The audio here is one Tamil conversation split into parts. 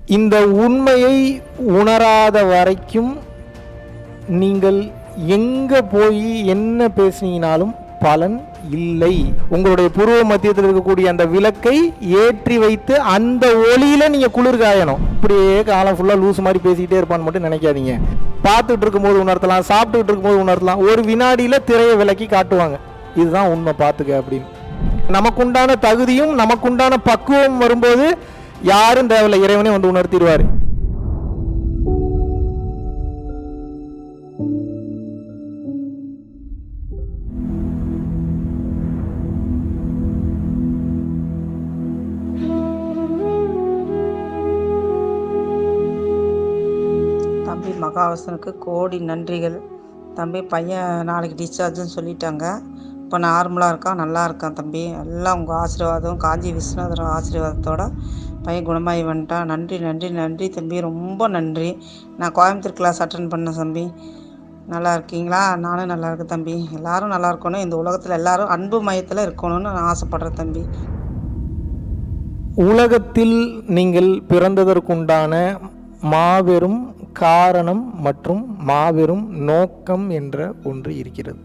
இந்த உண்மையை உணராத வரைக்கும் நீங்கள் எங்க போய் என்ன பேசுனீங்கனாலும் பலன் இல்லை உங்களுடைய பூர்வ மத்தியத்தில் இருக்கக்கூடிய அந்த விளக்கை ஏற்றி வைத்து அந்த ஒளியில நீங்க குளிர் காயணும் இப்படியே காலம் ஃபுல்லா லூஸ் மாதிரி பேசிக்கிட்டே இருப்பான்னு மட்டும் நினைக்காதீங்க பார்த்துட்டு இருக்கும்போது உணர்த்தலாம் சாப்பிட்டுட்டு இருக்கும்போது உணர்த்தலாம் ஒரு வினாடியில திரையை விலக்கி காட்டுவாங்க இதுதான் உண்மை பார்த்துக்க அப்படின்னு நமக்குண்டான தகுதியும் நமக்குண்டான பக்குவம் வரும்போது யாரும் தேவையில்லை இறைவனே வந்து உணர்த்திடுவார் தம்பி மகாவசனுக்கு கோடி நன்றிகள் தம்பி பையன் நாளைக்கு டிஸ்சார்ஜ்னு சொல்லிட்டாங்க இப்போ நார்மலாக இருக்கான் நல்லா இருக்கான் தம்பி எல்லாம் உங்கள் ஆசீர்வாதம் காஞ்சி விஸ்வநாதர் ஆசீர்வாதத்தோட பையன் குணமாகி வந்துட்டான் நன்றி நன்றி நன்றி தம்பி ரொம்ப நன்றி நான் கோயம்புத்தூர் கிளாஸ் அட்டன் பண்ணேன் தம்பி நல்லா இருக்கீங்களா நானும் நல்லா இருக்கேன் தம்பி எல்லாரும் நல்லா இருக்கணும் இந்த உலகத்தில் எல்லாரும் அன்பு மையத்தில் இருக்கணும்னு நான் ஆசைப்படுறேன் தம்பி உலகத்தில் நீங்கள் பிறந்ததற்குண்டான மாபெரும் காரணம் மற்றும் மாபெரும் நோக்கம் என்ற ஒன்று இருக்கிறது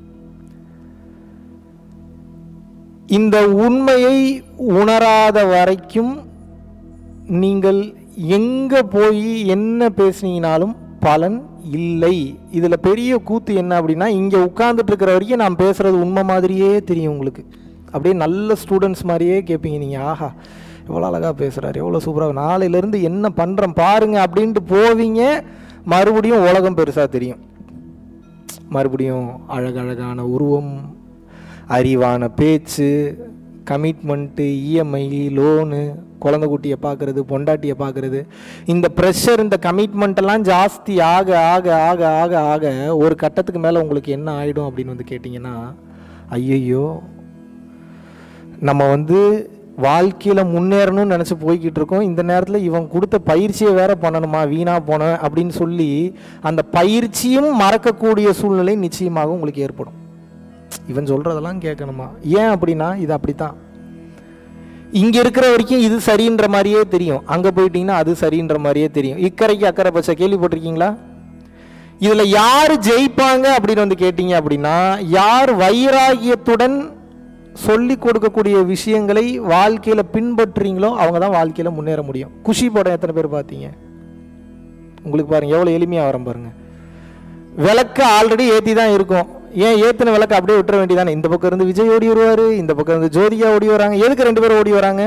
இந்த உண்மையை உணராத வரைக்கும் நீங்கள் எங்க போய் என்ன பேசுனீங்கனாலும் பலன் இல்லை இதுல பெரிய கூத்து என்ன அப்படின்னா இங்க உட்கார்ந்துட்டு இருக்கிற வரைக்கும் நான் பேசுறது உண்மை மாதிரியே தெரியும் உங்களுக்கு அப்படியே நல்ல ஸ்டூடெண்ட்ஸ் மாதிரியே கேட்பீங்க நீங்க ஆஹா எவ்வளோ அழகா பேசுறாரு எவ்வளோ சூப்பராக நாளையிலேருந்து என்ன பண்றேன் பாருங்க அப்படின்ட்டு போவீங்க மறுபடியும் உலகம் பெருசா தெரியும் மறுபடியும் அழகழகான உருவம் அறிவான பேச்சு கமிட்மெண்ட்டு இஎம்ஐ லோனு குழந்தை குட்டியை பார்க்குறது பொண்டாட்டியை பார்க்குறது இந்த ப்ரெஷர் இந்த கமிட்மெண்ட் எல்லாம் ஜாஸ்தி ஆக ஆக ஆக ஆக ஆக ஒரு கட்டத்துக்கு மேலே உங்களுக்கு என்ன ஆகிடும் அப்படின்னு வந்து கேட்டிங்கன்னா ஐயையோ நம்ம வந்து வாழ்க்கையில் முன்னேறணும்னு நினச்சி போய்கிட்டு இருக்கோம் இந்த நேரத்தில் இவன் கொடுத்த பயிற்சியை வேற பண்ணணுமா வீணாக போன அப்படின்னு சொல்லி அந்த பயிற்சியும் மறக்கக்கூடிய சூழ்நிலை நிச்சயமாக உங்களுக்கு ஏற்படும் இவன் சொல்கிறதெல்லாம் கேட்கணுமா ஏன் அப்படின்னா இது அப்படித்தான் இங்கே இருக்கிற வரைக்கும் இது சரின்ற மாதிரியே தெரியும் அங்கே போயிட்டீங்கன்னா அது சரின்ற மாதிரியே தெரியும் இக்கரைக்கு அக்கறை பச்சை கேள்விப்பட்டிருக்கீங்களா இதில் யார் ஜெயிப்பாங்க அப்படின்னு வந்து கேட்டீங்க அப்படின்னா யார் வைராகியத்துடன் சொல்லி கொடுக்கக்கூடிய விஷயங்களை வாழ்க்கையில் பின்பற்றுறீங்களோ அவங்க தான் வாழ்க்கையில் முன்னேற முடியும் குஷி படம் எத்தனை பேர் பார்த்தீங்க உங்களுக்கு பாருங்க எவ்வளோ எளிமையாக வரும் பாருங்க விளக்கு ஆல்ரெடி ஏற்றி தான் இருக்கும் ஏன் ஏற்றின விளக்கு அப்படியே விட்டுற வேண்டியதானே இந்த பக்கம் இருந்து விஜய் ஓடி வருவார் இந்த பக்கம் இருந்து ஜோதிகா ஓடி வராங்க எதுக்கு ரெண்டு பேரும் ஓடி வராங்க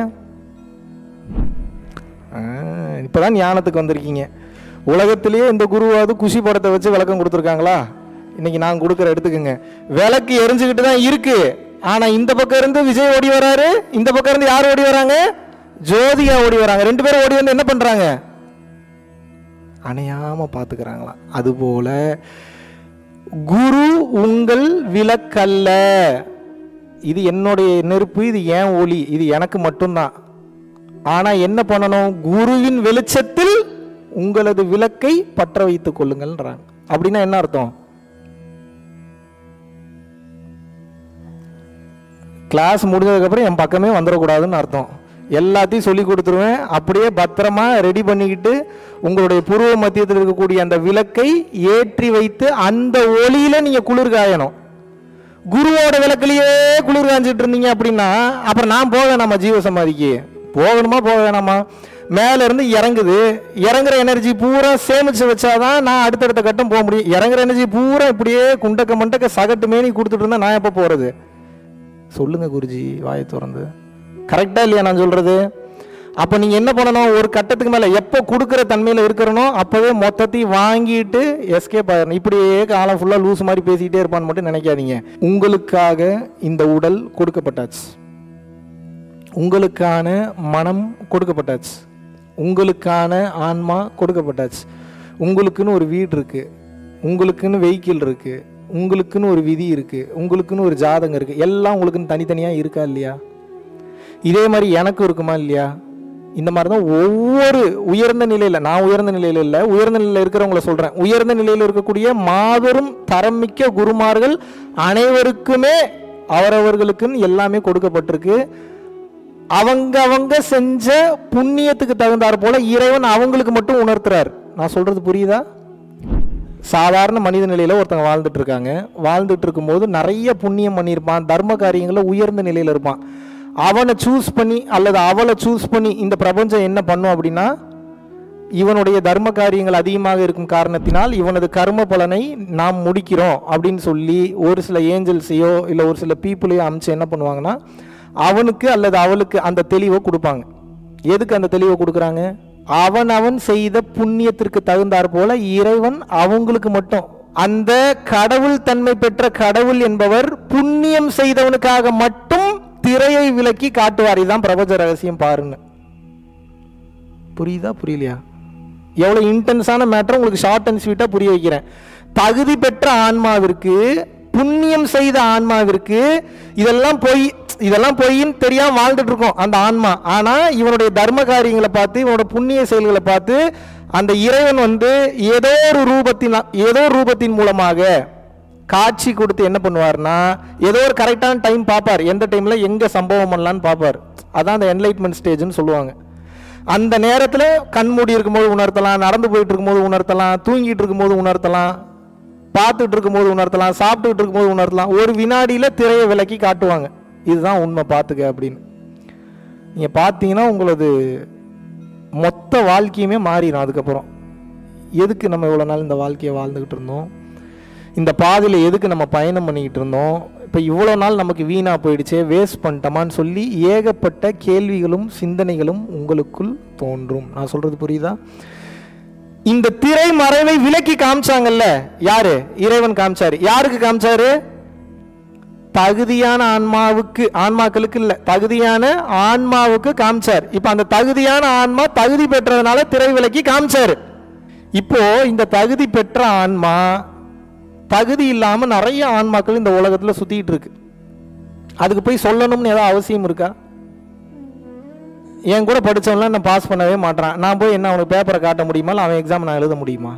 இப்போ தான் ஞானத்துக்கு வந்திருக்கீங்க உலகத்திலேயே இந்த குருவாவது குஷி படத்தை வச்சு விளக்கம் கொடுத்துருக்காங்களா இன்னைக்கு நான் கொடுக்குற எடுத்துக்கோங்க விளக்கு எரிஞ்சுக்கிட்டு தான் இருக்கு ஆனா இந்த பக்கம் இருந்து விஜய் ஓடி வராரு இந்த பக்கம் இருந்து யார் ஓடி வராங்க ஜோதிகா ஓடி வராங்க ரெண்டு பேரும் ஓடி வந்து என்ன பண்றாங்க அணையாம பாத்துக்கிறாங்களாம் அதுபோல குரு உங்கள் விளக்கல்ல இது என்னுடைய நெருப்பு இது ஏன் ஒளி இது எனக்கு மட்டும்தான் ஆனா என்ன பண்ணணும் குருவின் வெளிச்சத்தில் உங்களது விளக்கை பற்ற வைத்துக் கொள்ளுங்கள்ன்றாங்க அப்படின்னா என்ன அர்த்தம் கிளாஸ் முடிஞ்சதுக்கப்புறம் என் பக்கமே வந்துடக்கூடாதுன்னு அர்த்தம் எல்லாத்தையும் சொல்லி கொடுத்துருவேன் அப்படியே பத்திரமா ரெடி பண்ணிக்கிட்டு உங்களுடைய பூர்வ மத்தியத்தில் இருக்கக்கூடிய அந்த விளக்கை ஏற்றி வைத்து அந்த ஒளியில நீங்க குளிர் காயணும் குருவோட விளக்குலயே குளிர் காஞ்சிட்டு இருந்தீங்க அப்படின்னா அப்புறம் நான் போக வேணாமா ஜீவ சமாதிக்கு போகணுமா போக வேணாமா மேல இருந்து இறங்குது இறங்குற எனர்ஜி பூரா சேமிச்சு வச்சாதான் நான் அடுத்தடுத்த கட்டம் போக முடியும் இறங்குற எனர்ஜி பூரா இப்படியே குண்டக்க மண்டக்க சகட்டு மேனி கொடுத்துட்டு இருந்தா நான் எப்போ போறது சொல்லுங்க குருஜி வாயை திறந்து கரெக்டா இல்லையா நான் சொல்றது அப்போ நீங்க என்ன பண்ணணும் ஒரு கட்டத்துக்கு மேல எப்போ கொடுக்குற தன்மையில இருக்கிறனோ அப்பவே மொத்தத்தையும் வாங்கிட்டு எஸ்கேப் ஆயிடணும் இப்படியே காலம் ஃபுல்லா லூஸ் மாதிரி பேசிக்கிட்டே இருப்பான்னு மட்டும் நினைக்காதீங்க உங்களுக்காக இந்த உடல் கொடுக்கப்பட்டாச்சு உங்களுக்கான மனம் கொடுக்கப்பட்டாச்சு உங்களுக்கான ஆன்மா கொடுக்கப்பட்டாச்சு உங்களுக்குன்னு ஒரு வீடு இருக்கு உங்களுக்குன்னு வெஹிக்கிள் இருக்கு உங்களுக்குன்னு ஒரு விதி இருக்கு உங்களுக்குன்னு ஒரு ஜாதகம் இருக்கு எல்லாம் உங்களுக்குன்னு தனித்தனியா இருக்கா இல்லையா இதே மாதிரி எனக்கும் இருக்குமா இல்லையா இந்த மாதிரி தான் ஒவ்வொரு உயர்ந்த நிலையில் நான் உயர்ந்த நிலையில் இல்லை உயர்ந்த நிலையில் இருக்கிறவங்கள சொல்கிறேன் உயர்ந்த நிலையில் இருக்கக்கூடிய மாபெரும் தரமிக்க குருமார்கள் அனைவருக்குமே அவரவர்களுக்குன்னு எல்லாமே கொடுக்கப்பட்டிருக்கு அவங்க அவங்க செஞ்ச புண்ணியத்துக்கு தகுந்தாற் போல இறைவன் அவங்களுக்கு மட்டும் உணர்த்துறார் நான் சொல்றது புரியுதா சாதாரண மனித நிலையில் ஒருத்தங்க வாழ்ந்துட்டு இருக்காங்க வாழ்ந்துட்டு இருக்கும்போது நிறைய புண்ணியம் பண்ணியிருப்பான் தர்ம காரியங்களில் உயர்ந்த நிலையில் இருப்பான் அவனை சூஸ் பண்ணி அல்லது அவளை சூஸ் பண்ணி இந்த பிரபஞ்சம் என்ன பண்ணும் அப்படின்னா இவனுடைய தர்ம காரியங்கள் அதிகமாக இருக்கும் காரணத்தினால் இவனது கர்ம பலனை நாம் முடிக்கிறோம் அப்படின்னு சொல்லி ஒரு சில ஏஞ்சல்ஸையோ இல்லை ஒரு சில பீப்புளையோ அமைச்சு என்ன பண்ணுவாங்கன்னா அவனுக்கு அல்லது அவளுக்கு அந்த தெளிவை கொடுப்பாங்க எதுக்கு அந்த தெளிவை கொடுக்குறாங்க அவன் அவன் செய்த புண்ணியத்திற்கு தகுந்தாற் போல இறைவன் அவங்களுக்கு மட்டும் அந்த கடவுள் தன்மை பெற்ற கடவுள் என்பவர் புண்ணியம் செய்தவனுக்காக மட்டும் திரையை விலக்கி காட்டுவார் இதுதான் பிரபஞ்ச ரகசியம் பாருன்னு புரியுதா புரியலையா எவ்வளோ இன்டென்ஸான மேட்டர் உங்களுக்கு ஷார்ட் அண்ட் ஸ்வீட்டாக புரிய வைக்கிறேன் தகுதி பெற்ற ஆன்மாவிற்கு புண்ணியம் செய்த ஆன்மாவிற்கு இதெல்லாம் பொய் இதெல்லாம் பொய்ன்னு தெரியாம வாழ்ந்துட்டு இருக்கோம் அந்த ஆன்மா ஆனா இவனுடைய தர்ம காரியங்களை பார்த்து இவனோட புண்ணிய செயல்களை பார்த்து அந்த இறைவன் வந்து ஏதோ ஒரு ரூபத்தின் ஏதோ ஒரு ரூபத்தின் மூலமாக காட்சி கொடுத்து என்ன பண்ணுவார்னா ஏதோ ஒரு கரெக்டான டைம் பார்ப்பார் எந்த டைம்ல எங்க சம்பவம் பண்ணலான்னு பார்ப்பார் அதான் அந்த என்லைட்மெண்ட் ஸ்டேஜ்னு சொல்லுவாங்க அந்த நேரத்தில் கண் மூடி இருக்கும்போது உணர்த்தலாம் நடந்து போயிட்டு இருக்கும்போது உணர்த்தலாம் தூங்கிட்டு இருக்கும்போது உணர்த்தலாம் பார்த்துட்டு இருக்கும்போது உணர்த்தலாம் சாப்பிட்டுட்டு இருக்கும்போது உணர்த்தலாம் ஒரு வினாடியில் திரையை விலக்கி காட்டுவாங்க இதுதான் உண்மை பார்த்துக்க அப்படின்னு நீங்கள் பார்த்தீங்கன்னா உங்களது மொத்த வாழ்க்கையுமே மாறிடும் அதுக்கப்புறம் எதுக்கு நம்ம இவ்வளோ நாள் இந்த வாழ்க்கையை வாழ்ந்துக்கிட்டு இருந்தோம் இந்த பாதையில் எதுக்கு நம்ம பயணம் பண்ணிக்கிட்டு இருந்தோம் இப்போ இவ்வளோ நாள் நமக்கு வீணாக போயிடுச்சே வேஸ்ட் பண்ணிட்டோமான்னு சொல்லி ஏகப்பட்ட கேள்விகளும் சிந்தனைகளும் உங்களுக்குள் தோன்றும் நான் சொல்கிறது புரியுதா இந்த திரை மறைவை விலக்கி காமிச்சாங்கல்ல யாரு இறைவன் காமிச்சாரு யாருக்கு காமிச்சாரு தகுதியான ஆன்மாவுக்கு ஆன்மாக்களுக்கு இல்ல தகுதியான ஆன்மாவுக்கு காமிச்சார் இப்போ அந்த தகுதியான ஆன்மா தகுதி பெற்றதுனால திரை விலக்கி காமிச்சாரு இப்போ இந்த தகுதி பெற்ற ஆன்மா தகுதி இல்லாம நிறைய ஆன்மாக்கள் இந்த உலகத்துல சுத்திட்டு இருக்கு அதுக்கு போய் சொல்லணும்னு ஏதாவது அவசியம் இருக்கா என் கூட படிச்சவன்லாம் நான் பாஸ் பண்ணவே மாட்டான் நான் போய் என்ன அவனுக்கு பேப்பரை காட்ட முடியுமா இல்லை அவன் எக்ஸாம் நான் எழுத முடியுமா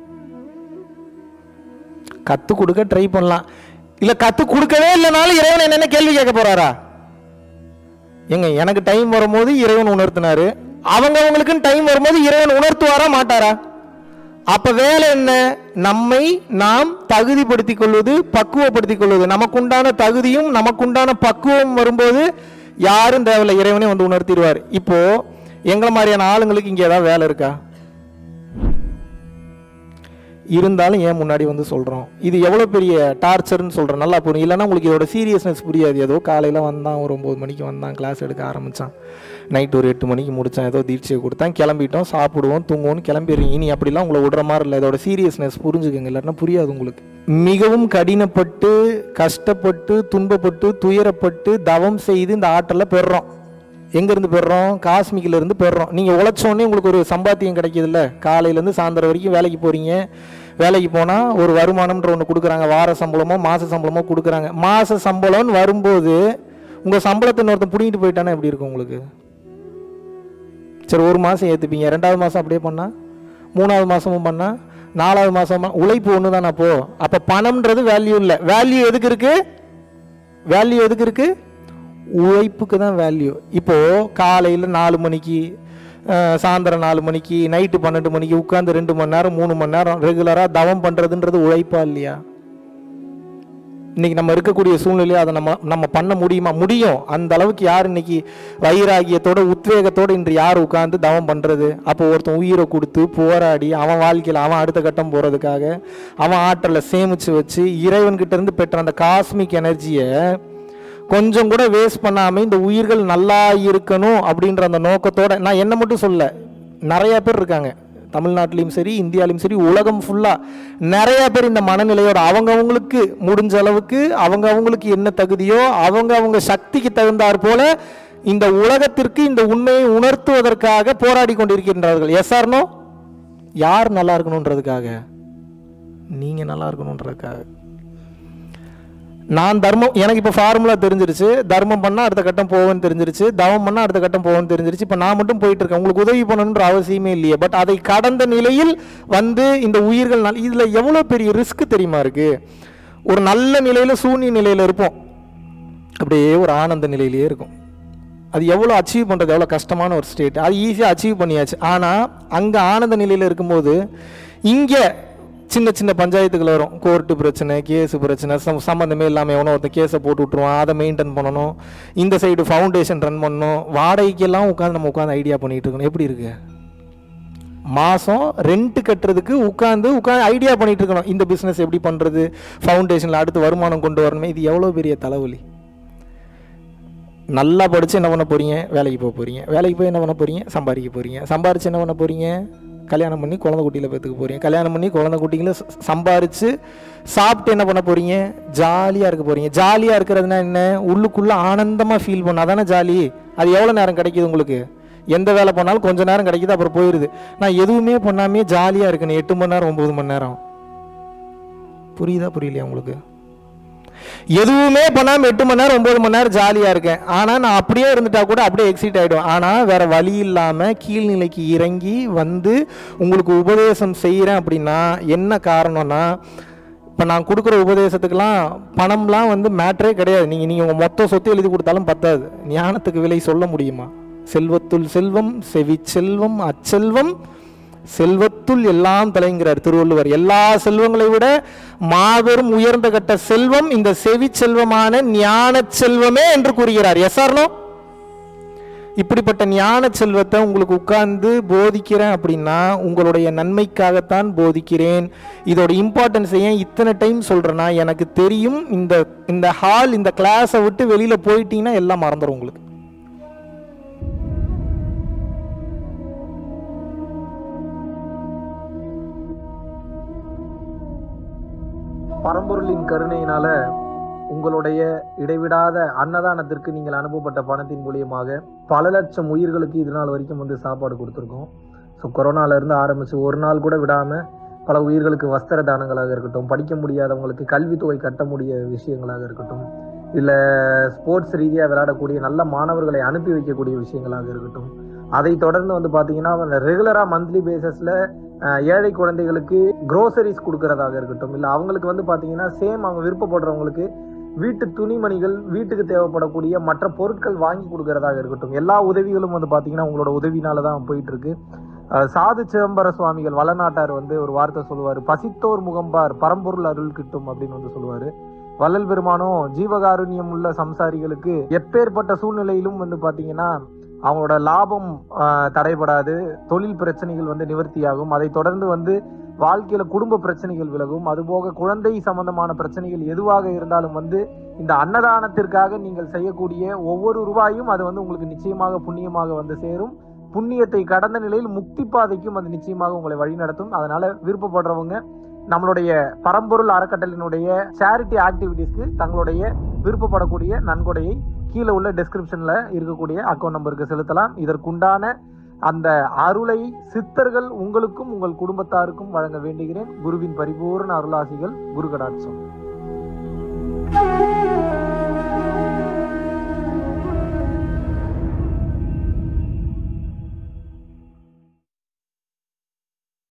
கற்றுக் கொடுக்க ட்ரை பண்ணலாம் இல்லை கற்றுக் கொடுக்கவே இல்லைனாலும் இறைவன் என்னென்ன கேள்வி கேட்க போறாரா ஏங்க எனக்கு டைம் வரும்போது இறைவன் உணர்த்தினாரு அவங்க அவங்களுக்குன்னு டைம் வரும்போது இறைவன் உணர்த்துவாரா மாட்டாரா அப்ப வேலை என்ன நம்மை நாம் தகுதிப்படுத்திக் கொள்வது பக்குவப்படுத்திக் கொள்வது நமக்குண்டான தகுதியும் நமக்குண்டான பக்குவம் வரும்போது யாரும் தேவையில்ல இறைவனே வந்து உணர்த்திடுவார் இப்போ எங்களை மாதிரியான ஆளுங்களுக்கு இங்க ஏதாவது வேலை இருக்கா இருந்தாலும் ஏன் முன்னாடி வந்து சொல்கிறோம் இது எவ்வளோ பெரிய டார்ச்சர்னு சொல்கிறேன் நல்லா புரியும் இல்லைன்னா உங்களுக்கு இதோட சீரியஸ்னஸ் புரியாது ஏதோ காலையில் வந்தான் ஒரு ஒம்பது மணிக்கு வந்தான் கிளாஸ் எடுக்க ஆரம்பித்தான் நைட் ஒரு எட்டு மணிக்கு முடித்தான் ஏதோ தீட்சையை கொடுத்தான் கிளம்பிட்டோம் சாப்பிடுவோம் தூங்குவோம் கிளம்பிடுறீங்க இனி அப்படிலாம் உங்களை விடுற மாதிரி இல்லை இதோட சீரியஸ்னஸ் புரிஞ்சுக்கங்க இல்லைன்னா புரியாது உங்களுக்கு மிகவும் கடினப்பட்டு கஷ்டப்பட்டு துன்பப்பட்டு துயரப்பட்டு தவம் செய்து இந்த ஆற்றலை பெறுறோம் எங்கேருந்து பெறுறோம் காஸ்மிக்கில் இருந்து பெறுறோம் நீங்கள் உழைச்சோடனே உங்களுக்கு ஒரு சம்பாத்தியம் கிடைக்குதுல்ல காலையிலேருந்து சாயந்தரம் வரைக்கும் வேலைக்கு போகிறீங்க வேலைக்கு போனால் ஒரு வருமானம்ன்ற ஒன்று கொடுக்குறாங்க வார சம்பளமோ மாத சம்பளமோ கொடுக்குறாங்க மாத சம்பளம்னு வரும்போது உங்கள் சம்பளத்தை இன்னொருத்தன் பிடிங்கிட்டு போயிட்டானா எப்படி இருக்கும் உங்களுக்கு சரி ஒரு மாதம் ஏற்றுப்பீங்க ரெண்டாவது மாதம் அப்படியே பண்ணால் மூணாவது மாதமும் பண்ணால் நாலாவது மாதம் உழைப்பு ஒன்று தானே அப்போ அப்போ பணம்ன்றது வேல்யூ இல்லை வேல்யூ எதுக்கு இருக்குது வேல்யூ எதுக்கு இருக்குது உழைப்புக்கு தான் வேல்யூ இப்போது காலையில் நாலு மணிக்கு அஹ், சாயந்தரம் நாலு மணிக்கு நைட்டு பன்னெண்டு மணிக்கு உட்காந்து ரெண்டு மணி நேரம் மூணு மணி நேரம் ரெகுலராக தவம் பண்ணுறதுன்றது உழைப்பா இல்லையா இன்னைக்கு நம்ம இருக்கக்கூடிய சூழ்நிலையை அதை நம்ம நம்ம பண்ண முடியுமா முடியும் அந்த அளவுக்கு யார் இன்னைக்கு வைராகியத்தோட உத்வேகத்தோட இன்று யார் உட்கார்ந்து தவம் பண்றது அப்போ ஒருத்தன் உயிரை கொடுத்து போராடி அவன் வாழ்க்கையில் அவன் அடுத்த கட்டம் போறதுக்காக அவன் ஆற்றலை சேமிச்சு வச்சு இறைவன்கிட்ட இருந்து பெற்ற அந்த காஸ்மிக் எனர்ஜியை கொஞ்சம் கூட வேஸ்ட் பண்ணாம இந்த உயிர்கள் நல்லா இருக்கணும் அப்படின்ற அந்த நோக்கத்தோட நான் என்ன மட்டும் சொல்ல நிறைய பேர் இருக்காங்க தமிழ்நாட்டிலையும் சரி இந்தியாலையும் சரி உலகம் ஃபுல்லாக நிறைய பேர் இந்த மனநிலையோட அவங்க அவங்களுக்கு முடிஞ்ச அளவுக்கு அவங்க அவங்களுக்கு என்ன தகுதியோ அவங்க அவங்க சக்திக்கு தகுந்தாற் போல இந்த உலகத்திற்கு இந்த உண்மையை உணர்த்துவதற்காக போராடி கொண்டிருக்கின்றார்கள் எஸ் ஆர்னோ யார் நல்லா இருக்கணுன்றதுக்காக நீங்கள் நல்லா இருக்கணுன்றதுக்காக நான் தர்மம் எனக்கு இப்போ ஃபார்முலா தெரிஞ்சிருச்சு தர்மம் பண்ணால் அடுத்த கட்டம் போவேன்னு தெரிஞ்சிருச்சு தவம் பண்ணால் அடுத்த கட்டம் போவேன்னு தெரிஞ்சிருச்சு இப்போ நான் மட்டும் போயிட்டு இருக்கேன் உங்களுக்கு உதவி பண்ணணுன்ற அவசியமே இல்லையே பட் அதை கடந்த நிலையில் வந்து இந்த உயிர்கள் நல் இதில் எவ்வளோ பெரிய ரிஸ்க் தெரியுமா இருக்கு ஒரு நல்ல நிலையில் சூன்ய நிலையில் இருப்போம் அப்படியே ஒரு ஆனந்த நிலையிலேயே இருக்கும் அது எவ்வளோ அச்சீவ் பண்ணுறது எவ்வளோ கஷ்டமான ஒரு ஸ்டேட் அது ஈஸியாக அச்சீவ் பண்ணியாச்சு ஆனால் அங்கே ஆனந்த நிலையில் இருக்கும்போது இங்கே சின்ன சின்ன பஞ்சாயத்துகள் வரும் கோர்ட்டு பிரச்சனை கேஸு பிரச்சனை சம் சம்மந்தமே இல்லாமல் எவனோ ஒருத்தன் கேஸை போட்டு விட்ருவான் அதை மெயின்டைன் பண்ணணும் இந்த சைடு ஃபவுண்டேஷன் ரன் பண்ணணும் வாடகைக்கெல்லாம் உட்காந்து நம்ம உட்காந்து ஐடியா பண்ணிகிட்டு இருக்கணும் எப்படி இருக்கு மாதம் ரெண்ட் கட்டுறதுக்கு உட்காந்து உட்காந்து ஐடியா பண்ணிட்டு இருக்கணும் இந்த பிஸ்னஸ் எப்படி பண்ணுறது ஃபவுண்டேஷனில் அடுத்து வருமானம் கொண்டு வரணுமே இது எவ்வளோ பெரிய தலைவலி நல்லா படித்து என்ன பண்ண போகிறீங்க வேலைக்கு போக போகிறீங்க வேலைக்கு போய் என்ன பண்ண போகிறீங்க சம்பாதிக்க போகிறீங்க சம்பாரித்து என்ன பண்ண போகிறீங்க கல்யாணம் பண்ணி குழந்தை குட்டியில் பெற்றுக்க போகிறீங்க கல்யாணம் பண்ணி குழந்தை குட்டிகளை ச- சம்பாரித்து சாப்பிட்டு என்ன பண்ண போகிறீங்க ஜாலியாக இருக்க போகிறீங்க ஜாலியாக இருக்கிறதுனா என்ன உள்ளுக்குள்ளே ஆனந்தமாக ஃபீல் பண்ண அதானே ஜாலி அது எவ்வளோ நேரம் கிடைக்குது உங்களுக்கு எந்த வேலை பண்ணாலும் கொஞ்ச நேரம் கிடைக்குது அப்புறம் போயிடுது நான் எதுவுமே பண்ணாமே ஜாலியாக இருக்கணும் எட்டு மணி நேரம் ஒம்பது மணி நேரம் புரியுதா புரியலையா உங்களுக்கு எதுவுமே பண்ணாம எட்டு மணி நேரம் ஒன்பது மணி நேரம் ஜாலியா இருக்கேன் ஆனா நான் அப்படியே இருந்துட்டா கூட அப்படியே எக்ஸைட் ஆயிடும் ஆனா வேற வழி இல்லாம கீழ்நிலைக்கு இறங்கி வந்து உங்களுக்கு உபதேசம் செய்யறேன் அப்படின்னா என்ன காரணம்னா இப்போ நான் கொடுக்குற உபதேசத்துக்கெல்லாம் பணம்லாம் வந்து மேட்ரே கிடையாது நீங்கள் நீங்கள் உங்கள் மொத்த சொத்து எழுதி கொடுத்தாலும் பத்தாது ஞானத்துக்கு விலை சொல்ல முடியுமா செல்வத்துள் செல்வம் செவி செல்வம் அச்செல்வம் செல்வத்துள் எல்லாம் தலைங்கிறார் திருவள்ளுவர் எல்லா செல்வங்களை விட மாபெரும் உயர்ந்த கட்ட செல்வம் இந்த செவி செல்வமான ஞான செல்வமே என்று கூறுகிறார் எஸ் ஆர்னோ இப்படிப்பட்ட ஞான செல்வத்தை உங்களுக்கு உட்கார்ந்து போதிக்கிறேன் அப்படின்னா உங்களுடைய நன்மைக்காகத்தான் போதிக்கிறேன் இதோட இம்பார்ட்டன்ஸ் ஏன் இத்தனை டைம் சொல்றேன்னா எனக்கு தெரியும் இந்த இந்த ஹால் இந்த கிளாஸை விட்டு வெளியில போயிட்டீங்கன்னா எல்லாம் மறந்துடும் உங்களுக்கு பரம்பொருளின் கருணையினால உங்களுடைய இடைவிடாத அன்னதானத்திற்கு நீங்கள் அனுப்பப்பட்ட பணத்தின் மூலியமாக பல லட்சம் உயிர்களுக்கு இது நாள் வரைக்கும் வந்து சாப்பாடு கொடுத்துருக்கோம் ஸோ கொரோனால இருந்து ஆரம்பிச்சு ஒரு நாள் கூட விடாம பல உயிர்களுக்கு வஸ்திர தானங்களாக இருக்கட்டும் படிக்க முடியாதவங்களுக்கு கல்வித்தொகை கட்ட முடிய விஷயங்களாக இருக்கட்டும் இல்ல ஸ்போர்ட்ஸ் ரீதியா விளையாடக்கூடிய நல்ல மாணவர்களை அனுப்பி வைக்கக்கூடிய விஷயங்களாக இருக்கட்டும் அதை தொடர்ந்து வந்து பாத்தீங்கன்னா ரெகுலரா மந்த்லி பேசிஸ்ல ஏழை குழந்தைகளுக்கு க்ரோசரிஸ் கொடுக்கறதாக இருக்கட்டும் இல்ல அவங்களுக்கு வந்து பாத்தீங்கன்னா சேம் அவங்க விருப்பப்படுறவங்களுக்கு வீட்டு துணிமணிகள் வீட்டுக்கு தேவைப்படக்கூடிய மற்ற பொருட்கள் வாங்கி கொடுக்கறதாக இருக்கட்டும் எல்லா உதவிகளும் வந்து பாத்தீங்கன்னா உங்களோட உதவினால தான் போயிட்டு இருக்கு அஹ் சாது சிதம்பர சுவாமிகள் வளநாட்டார் வந்து ஒரு வார்த்தை சொல்லுவாரு பசித்தோர் முகம்பார் பரம்பொருள் அருள் கிட்டும் அப்படின்னு வந்து சொல்லுவாரு வள்ளல் பெருமானும் ஜீவகாருண்யம் உள்ள சம்சாரிகளுக்கு எப்பேற்பட்ட சூழ்நிலையிலும் வந்து பாத்தீங்கன்னா அவங்களோட லாபம் ஆஹ், தடைபடாது தொழில் பிரச்சனைகள் வந்து நிவர்த்தியாகும் அதை தொடர்ந்து வந்து வாழ்க்கையில குடும்ப பிரச்சனைகள் விலகும் அதுபோக குழந்தை சம்பந்தமான பிரச்சனைகள் எதுவாக இருந்தாலும் வந்து இந்த அன்னதானத்திற்காக நீங்கள் செய்யக்கூடிய ஒவ்வொரு ரூபாயும் அது வந்து உங்களுக்கு நிச்சயமாக புண்ணியமாக வந்து சேரும் புண்ணியத்தை கடந்த நிலையில் முக்தி பாதைக்கும் அது நிச்சயமாக உங்களை வழிநடத்தும் அதனால விருப்பப்படுறவங்க நம்மளுடைய பரம்பொருள் அறக்கட்டளினுடைய சேரிட்டி ஆக்டிவிட்டீஸ்க்கு தங்களுடைய விருப்பப்படக்கூடிய நன்கொடையை கீழே உள்ள டெஸ்கிரிப்ஷன்ல இருக்கக்கூடிய அக்கௌண்ட் நம்பருக்கு செலுத்தலாம் இதற்குண்டான அந்த அருளை சித்தர்கள் உங்களுக்கும் உங்கள் குடும்பத்தாருக்கும் வழங்க வேண்டுகிறேன் குருவின் பரிபூர்ண அருளாசிகள் குரு கடாட்சம்